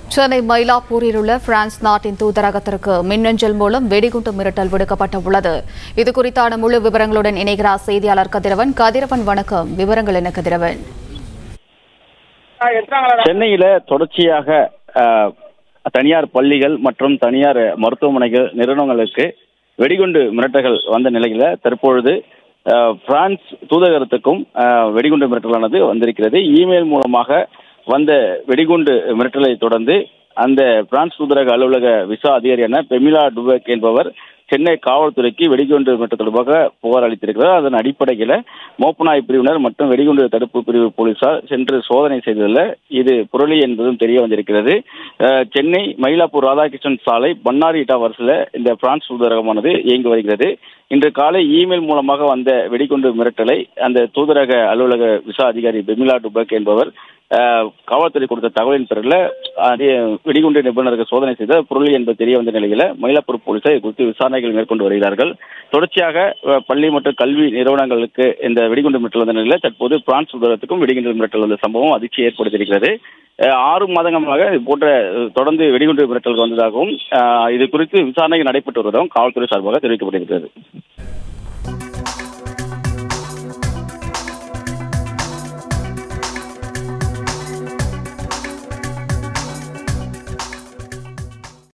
சென்னை மயிலாப்பூரில் உள்ள பிரான்ஸ் நாட்டின் தூதரகத்திற்கு மின்னஞ்சல் மூலம் வெடிகுண்டு மிரட்டல் விடுக்கப்பட்டுள்ளது இது குறித்தான முழு விவரங்களுடன் இணைகிறார் செய்தியாளர் கதிரவன் கதிரவன் வணக்கம் விவரங்கள் என்ன கதிரவன் சென்னையில தொடர்ச்சியாக அஹ், தனியார் பள்ளிகள் மற்றும் தனியார் மருத்துவமனைகள் நிறுவனங்களுக்கு வெடிகுண்டு மிரட்டல்கள் வந்த நிலையில தற்பொழுது அஹ், பிரான்ஸ் தூதரகத்துக்கும் அஹ், வெடிகுண்டு மிரட்டலானது வந்திருக்கிறது இமெயில் மூலமாக வந்த வெடிகுண்டு மிரட்டலை தொடர்ந்து அந்த பிரான்ஸ் தூதரக அலுவலக விசா அதிகாரியான பெமிலா டுபெக் என்பவர் சென்னை காவல்துறைக்கு வெடிகுண்டு மிரட்டல் தொடர்பாக புகார் அளித்திருக்கிறார் அதன் அடிப்படையில் மோப்பநாய் பிரிவினர் மற்றும் வெடிகுண்டு தடுப்பு பிரிவு போலீசார் சென்று சோதனை செய்ததில் இது புரளி என்பதும் தெரிய வந்திருக்கிறது அஹ், சென்னை மயிலாப்பூர் ராதாகிருஷ்ணன் சாலை பன்னாரி டவர்ஸில் இந்த பிரான்ஸ் தூதரகமானது இயங்கி வருகிறது இன்று காலை இமெயில் மூலமாக வந்த வெடிகுண்டு மிரட்டலை அந்த தூதரக அலுவலக விசா அதிகாரி பெமிலா டுபக் என்பவர் அஹ், காவல்துறை கொடுத்த தகவலின் பேரில் அதே வெடிகுண்டு நிபுணர்கள் சோதனை செய்த புரளி என்பது தெரிய வந்த நிலையில் மயிலாப்பூர் போலீசார் இது குறித்து விசாரணைகள் மேற்கொண்டு வருகிறார்கள் தொடர்ச்சியாக அஹ், பள்ளி மற்றும் கல்வி நிறுவனங்களுக்கு இந்த வெடிகுண்டு மிரட்டல் வந்த நிலையில் தற்போது பிரான்ஸ் தூதரகத்துக்கும் வெடிகுண்டு மிரட்டல் வந்த சம்பவம் அதிர்ச்சி ஏற்படுத்தியிருக்கிறது அஹ், ஆறு மாதங்களாக இது போன்ற அஹ், தொடர்ந்து வெடிகுண்டு மிரட்டல் வந்ததாகவும் அஹ், இது குறித்து விசாரணைகள் நடைபெற்று வருவதாகவும் காவல்துறை சார்பாக தெரிவிக்கப்பட்டிருக்கிறது